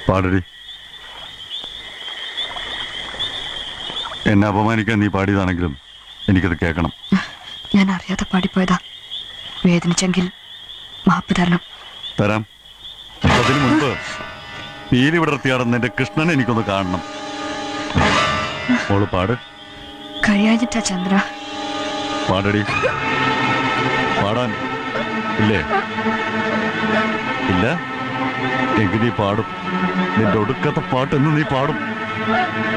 പാടടി എന്നെ അപമാനിക്കാൻ നീ പാടിയതാണെങ്കിലും എനിക്കത് കേൾക്കണം ഞാൻ അറിയാതെ പാടിപ്പോയതാ വേദനിച്ചെങ്കിൽ മാപ്പ് തരണം തരാം അതിനു മുൻപ് പീലി വിടർത്തിയാടുന്ന എന്റെ കൃഷ്ണനെ എനിക്കൊന്ന് കാണണം മോള് പാട് കഴിയാഞ്ഞിട്ടാ ചന്ദ്ര പാടടി പാടാൻ ഇല്ലേ ഇല്ല എങ്കിൽ നീ പാടും നിന്റെ ഒടുക്കത്തെ പാട്ട് എന്ന് നീ പാടും